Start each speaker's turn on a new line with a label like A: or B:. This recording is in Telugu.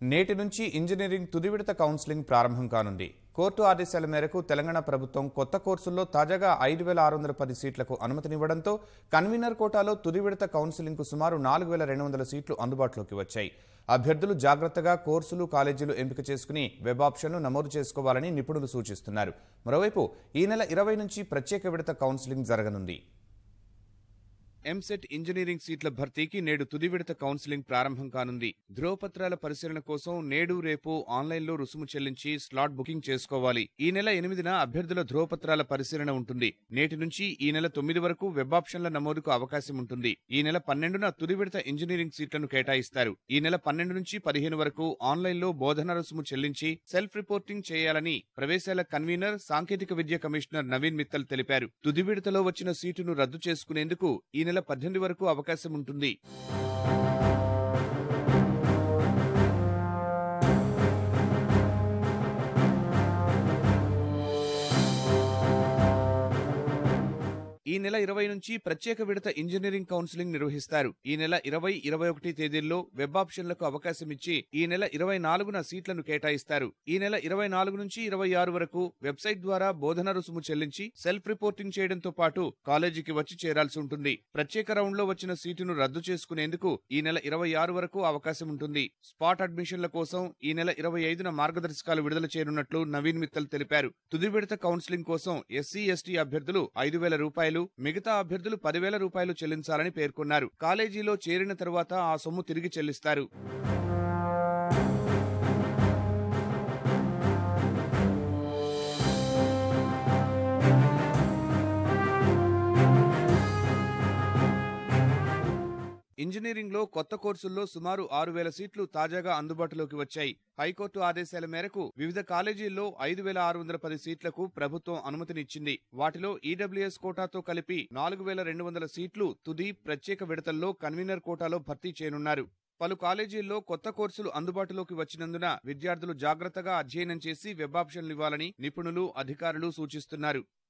A: నేటి నుంచి ఇంజనీరింగ్ తుది విడత కౌన్సిలింగ్ ప్రారంభం కానుంది కోర్టు ఆదేశాల మేరకు తెలంగాణ ప్రభుత్వం కొత్త కోర్సుల్లో తాజాగా ఐదు వేల ఆరు వందల పది సీట్లకు అనుమతినివ్వడంతో కన్వీనర్ కోటాలో తుది విడత కౌన్సిలింగ్కు సుమారు నాలుగు వేల రెండు వందల సీట్లు అందుబాటులోకి వచ్చాయి అభ్యర్థులు జాగ్రత్తగా కోర్సులు కాలేజీలు ఎంపిక చేసుకుని వెబ్ ఆప్షన్లు నమోదు చేసుకోవాలని నిపుణులు సూచిస్తున్నారు మరోవైపు ఈ నెల ఇరవై నుంచి ప్రత్యేక విడత కౌన్సిలింగ్ జరగనుంది ఎంసెట్ ఇంజనీరింగ్ సీట్ల భర్తీకి నేడు తుది విడత కౌన్సిలింగ్ ప్రారంభం కానుంది ధ్రువపత్రాల పరిశీలన కోసం నేడు రేపు ఆన్లైన్లో రుసుము చెల్లించి స్లాట్ బుకింగ్ చేసుకోవాలి ఈ నెల ఎనిమిదిన అభ్యర్థుల ధ్రువపత్రాల పరిశీలన ఉంటుంది నేటి నుంచి ఈ నెల తొమ్మిది వరకు వెబ్ ఆప్షన్ల నమోదుకు అవకాశం ఉంటుంది ఈ నెల పన్నెండున తుది విడత ఇంజనీరింగ్ సీట్లను కేటాయిస్తారు ఈ నెల పన్నెండు నుంచి పదిహేను వరకు ఆన్లైన్లో బోధన రుసుము చెల్లించి సెల్ఫ్ రిపోర్టింగ్ చేయాలని ప్రవేశాల కన్వీనర్ సాంకేతిక విద్య కమిషనర్ నవీన్ మిత్తల్ తెలిపారు తుది విడతలో వచ్చిన సీటును రద్దు చేసుకునేందుకు ఈ నెల పద్దెనిమిది వరకు అవకాశం ఉంటుంది ఈ నెల ఇరవై నుంచి ప్రత్యేక విడత ఇంజనీరింగ్ కౌన్సిలింగ్ నిర్వహిస్తారు ఈ నెల ఇరవై ఇరవై ఒకటి తేదీల్లో వెబ్ ఆప్షన్లకు అవకాశం ఇచ్చి ఈ నెల ఇరవై నాలుగున సీట్లను కేటాయిస్తారు ఈ నెల ఇరవై నాలుగు నుంచి ఇరవై ఆరు వరకు వెబ్సైట్ ద్వారా బోధన రుసుము చెల్లించి సెల్ఫ్ రిపోర్టింగ్ చేయడంతో పాటు కాలేజీకి వచ్చి చేరాల్సి ఉంటుంది ప్రత్యేక రౌండ్ లో వచ్చిన సీటును రద్దు చేసుకునేందుకు ఈ నెల ఇరవై ఆరు వరకు అవకాశం ఉంటుంది స్పాట్ అడ్మిషన్ల కోసం ఈ నెల ఇరవై ఐదున మార్గదర్శకాలు విడుదల చేయనున్నట్లు నవీన్ మిత్తల్ తెలిపారు తుది విడత కౌన్సిలింగ్ కోసం ఎస్సీ ఎస్టీ అభ్యర్థులు ఐదు వేల రూపాయలు మిగతా అభ్యర్థులు పదివేల రూపాయలు చెల్లించాలని పేర్కొన్నారు కాలేజీలో చేరిన తరువాత ఆ సొమ్ము తిరిగి చెల్లిస్తారు ఇంజనీరింగ్ లో కొత్త కోర్సుల్లో సుమారు ఆరు వేల సీట్లు తాజాగా అందుబాటులోకి వచ్చాయి హైకోర్టు ఆదేశాల మేరకు వివిధ కాలేజీల్లో ఐదు వేల ఆరు వందల పది సీట్లకు ప్రభుత్వం అనుమతినిచ్చింది వాటిలో ఈడబ్ల్యూఎస్ కోటాతో కలిపి నాలుగు వేల రెండు వందల సీట్లు తుది ప్రత్యేక విడతల్లో కన్వీనర్ కోటాలో భర్తీ చేయనున్నారు పలు కాలేజీల్లో కొత్త కోర్సులు అందుబాటులోకి వచ్చినందున విద్యార్థులు జాగ్రత్తగా అధ్యయనం చేసి వెబ్ ఆప్షన్లు ఇవ్వాలని నిపుణులు అధికారులు సూచిస్తున్నారు